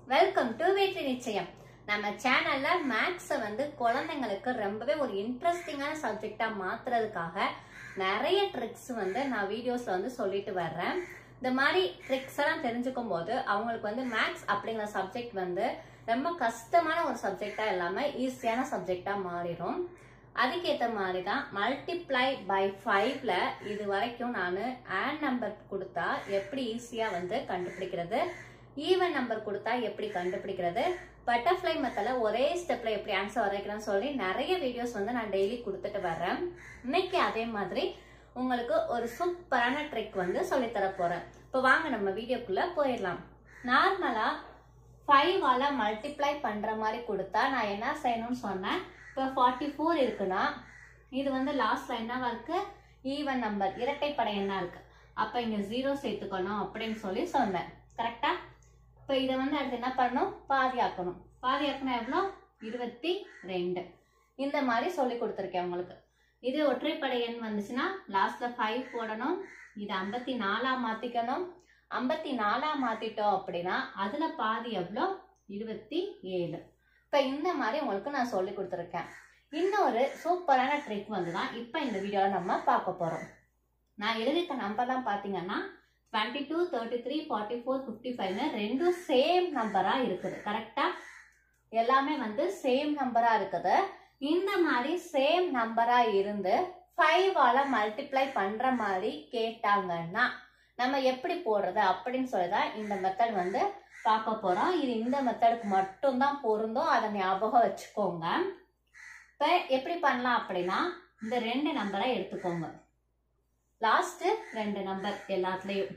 welcome to வெற்றி நிச்சயம் நம்ம சேனல்ல மேக்ஸை வந்து குழந்தைங்களுக்கு ரொம்பவே ஒரு இன்ட்ரெஸ்டிங்கான சப்ஜெக்டா மாத்துறதுக்காக நிறைய ட்ரிக்ஸ் வந்து நான் வீடியோஸ்ல வந்து சொல்லிட்டு வர்றேன் இந்த மாதிரி ட்ரிக்ஸ் எல்லாம் தெரிஞ்சுக்கும் போது அவங்களுக்கு வந்து மேக்ஸ் அப்படிங்கிற சப்ஜெக்ட் வந்து ரொம்ப கஷ்டமான ஒரு சப்ஜெக்டா இல்லாம ஈஸியான சப்ஜெக்டா மாறிடும் அதுக்கேற்ற மாதிரி தான் மல்டிப்ளை பை ஃபைவ்ல இது வரைக்கும் நான் ஆன் நம்பர் கொடுத்தா எப்படி ஈஸியாக வந்து கண்டுபிடிக்கிறது ஈவன் நம்பர் கொடுத்தா எப்படி கண்டுபிடிக்கிறது பட்டர்ஃப்ளை மெத்தட்ல ஒரே ஸ்டெப்ல எப்படி ஆன்சர் வரைக்கணும்னு சொல்லி நிறைய வீடியோஸ் வந்து நான் டெய்லி கொடுத்துட்டு வர்றேன் இன்னைக்கு அதே மாதிரி உங்களுக்கு ஒரு சூப்பரான ட்ரிக் வந்து சொல்லித்தர போறேன் இப்போ வாங்க நம்ம வீடியோக்குள்ள போயிடலாம் நார்மலா ஃபைவால மல்டிப்ளை பண்ற மாதிரி கொடுத்தா நான் என்ன செய்யணும்னு சொன்னேன் இப்போ ஃபார்ட்டி ஃபோர் இருக்குன்னா இது வந்து லாஸ்ட்ல என்னவா இருக்கு ஈவன் நம்பர் இரட்டைப்படை என்ன இருக்கு அப்போ இங்க ஜீரோ சேர்த்துக்கணும் அப்படின்னு சொல்லி சொன்னேன் கரெக்டா இப்போ இதை வந்து அடுத்து என்ன பண்ணணும் பாதி ஆக்கணும் பாதி ஆக்கணும் எவ்வளோ இருபத்தி ரெண்டு இந்த மாதிரி சொல்லி கொடுத்துருக்கேன் உங்களுக்கு இது ஒற்றைப்படை எண் வந்துச்சுன்னா லாஸ்ட்ல ஃபைவ் போடணும் இது ஐம்பத்தி நாலா மாத்திக்கணும் ஐம்பத்தி நாலா மாத்திட்டோம் அப்படின்னா அதுல பாதி எவ்வளோ இருபத்தி ஏழு இப்போ இந்த மாதிரி உங்களுக்கு நான் சொல்லி கொடுத்துருக்கேன் இன்னொரு சூப்பரான ட்ரிக் வந்து தான் இப்போ இந்த வீடியோவில் நம்ம பார்க்க போகிறோம் நான் எழுதிக்க நம்பர்லாம் பார்த்தீங்கன்னா twenty two thirty three forty four fifty ஃபைவ்னு ரெண்டும் சேம் நம்பராக இருக்குது கரெக்டாக எல்லாமே வந்து சேம் நம்பராக இருக்குது இந்த மாதிரி சேம் நம்பராக இருந்து ஃபைவால மல்டிப்ளை பண்ணுற மாதிரி கேட்டாங்கன்னா நம்ம எப்படி போடுறது அப்படின்னு சொல்லி தான் இந்த மெத்தட் வந்து பார்க்க போகிறோம் இது இந்த மெத்தடுக்கு மட்டும்தான் பொருந்தும் அதை ஞாபகம் வச்சுக்கோங்க இப்போ எப்படி பண்ணலாம் அப்படின்னா இந்த ரெண்டு நம்பரை எடுத்துக்கோங்க லாஸ்ட்டு ரெண்டு நம்பர் எல்லாத்துலேயும்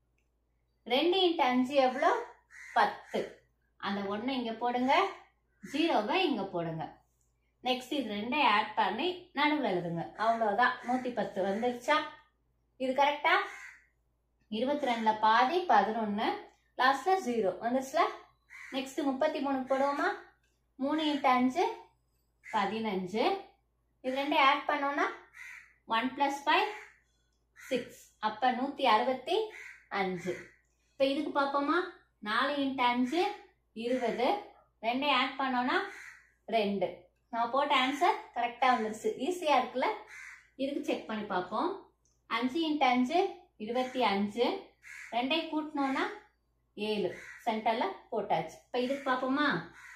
ரெண்டு இன்ட்டு அஞ்சு எவ்வளோ பத்து அந்த ஒன்று இங்கே போடுங்க ஜீரோவை இங்கே போடுங்க நெக்ஸ்ட் இது ரெண்டையும் ஆட் பண்ணி நடுவில் எழுதுங்க அவ்வளோதான் நூற்றி பத்து வந்துருச்சா இது கரெக்டா இருபத்தி ரெண்டில் பாதி பதினொன்று லாஸ்ட்டில் ஜீரோ வந்துருச்சுல நெக்ஸ்ட் முப்பத்தி மூணு போடுவோமா மூணு இன்ட்டு அஞ்சு பதினஞ்சு இது ரெண்டையும் ஆட் பண்ணோன்னா ஒன் ப்ளஸ் ஃபைவ் சிக்ஸ் அப்போ நூற்றி அறுபத்தி அஞ்சு இப்போ இதுக்கு பார்ப்போமா நாலு இன்ட்டு அஞ்சு இருபது ரெண்டையும் ஆட் பண்ணோன்னா ரெண்டு நம்ம போட்ட ஆன்சர் கரெக்டாக வந்துருச்சு ஈஸியாக இருக்குல்ல இதுக்கு செக் பண்ணி பார்ப்போம் அஞ்சு இன்ட்டு அஞ்சு இருபத்தி அஞ்சு ரெண்டையும் கூட்டினோன்னா ஏழு சென்டரில் போட்டாச்சு இப்போ இதுக்கு பார்ப்போமா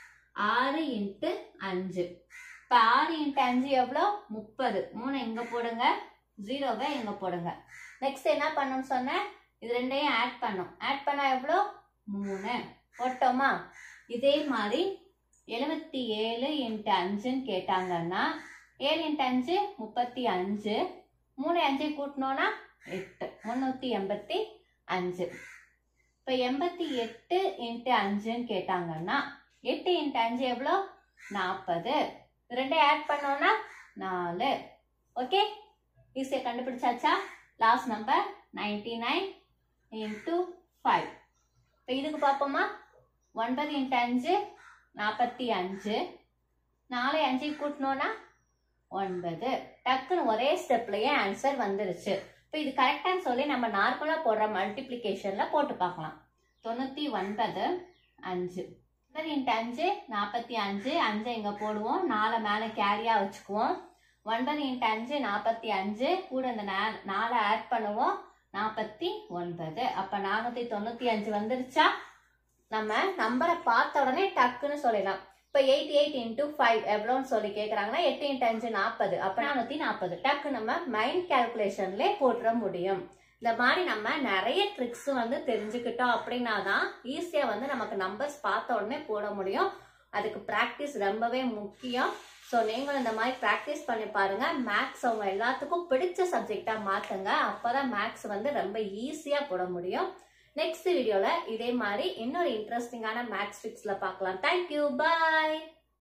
ஆறு இன்ட்டு அஞ்சு இப்போ ஆறு இன்ட்டு அஞ்சு எவ்வளோ முப்பது மூணு எங்கே போடுங்க ஜீரோவை எங்கே போடுங்க நெக்ஸ்ட் என்ன பண்ணணும்னு சொன்னேன் இது ரெண்டையும் ஆட் பண்ணும் ஆட் பண்ணால் எவ்வளோ மூணு போட்டோமா இதே மாதிரி எழுபத்தி ஏழு இன்ட்டு அஞ்சுன்னு கேட்டாங்கன்னா ஏழு இன்ட்டு அஞ்சு முப்பத்தி அஞ்சு மூணு அஞ்சு கூட்டினோன்னா எட்டு முந்நூற்றி எண்பத்தி அஞ்சு இப்போ எண்பத்தி எட்டு இன்ட்டு அஞ்சுன்னு கேட்டாங்கன்னா எட்டு இன்ட்டு அஞ்சு எவ்வளோ நாற்பது ரெண்டே ஆட் பண்ணோன்னா நாலு ஓகே ஈஸியாக கண்டுபிடிச்சாச்சா last number ninety nine into five இப்போ இதுக்கு பார்ப்போமா ஒன்பது இன்ட்டு அஞ்சு நாற்பத்தி அஞ்சு நாலு அஞ்சு கூட்டினோன்னா ஒன்பது டக்குன்னு ஒரே ஸ்டெப்லயே ஆன்சர் வந்துருச்சு இப்போ இது கரெக்டான்னு சொல்லி நம்ம நார்மலாக போடுற மல்டிப்ளிகேஷனில் போட்டு பார்க்கலாம் தொண்ணூற்றி ஒன்பது அஞ்சு ஒன்பது இன்ட்டு அஞ்சு நாற்பத்தி அஞ்சு அஞ்சு இங்கே போடுவோம் நாலை மேலே கேரியாக வச்சுக்குவோம் ஒன்பது இன்ட்டு அஞ்சு நாற்பத்தி அஞ்சு கூட இந்த நா- நாலை ஆட் பண்ணுவோம் நாற்பத்தி ஒன்பது அப்போ நானூற்றி தொண்ணூற்றி அஞ்சு வந்துருச்சா நம்ம நம்பரை பார்த்த உடனே டக்குன்னு சொல்லிடலாம் இப்போ எயிட் எயிட் இன்டூ ஃபைவ் எவ்வளோன்னு சொல்லி கேட்குறாங்கன்னா எட்டு இன்ட்டு அஞ்சு நாற்பது அப்போ நானூற்றி நாற்பது டக்கு நம்ம மைண்ட் கேல்குலேஷன்லேயே போட்டுற முடியும் இந்த மாதிரி நம்ம நிறைய ட்ரிக்ஸ் வந்து தெரிஞ்சுக்கிட்டோம் அப்படின்னா தான் ஈஸியாக வந்து நமக்கு நம்பர்ஸ் பார்த்த உடனே போட முடியும் அதுக்கு ப்ராக்டிஸ் ரொம்பவே முக்கியம் ஸோ நீங்களும் இந்த மாதிரி ப்ராக்டிஸ் பண்ணி பாருங்க மேக்ஸ் அவங்க எல்லாத்துக்கும் பிடிச்ச சப்ஜெக்டாக மாற்றுங்க அப்போ தான் மேக்ஸ் வந்து ரொம்ப ஈஸியாக போட முடியும் நெக்ஸ்ட் வீடியோவில் இதே மாதிரி இன்னொரு இன்ட்ரெஸ்டிங்கான மேக்ஸ் ட்ரிக்ஸில் பார்க்கலாம் தேங்க்யூ பாய்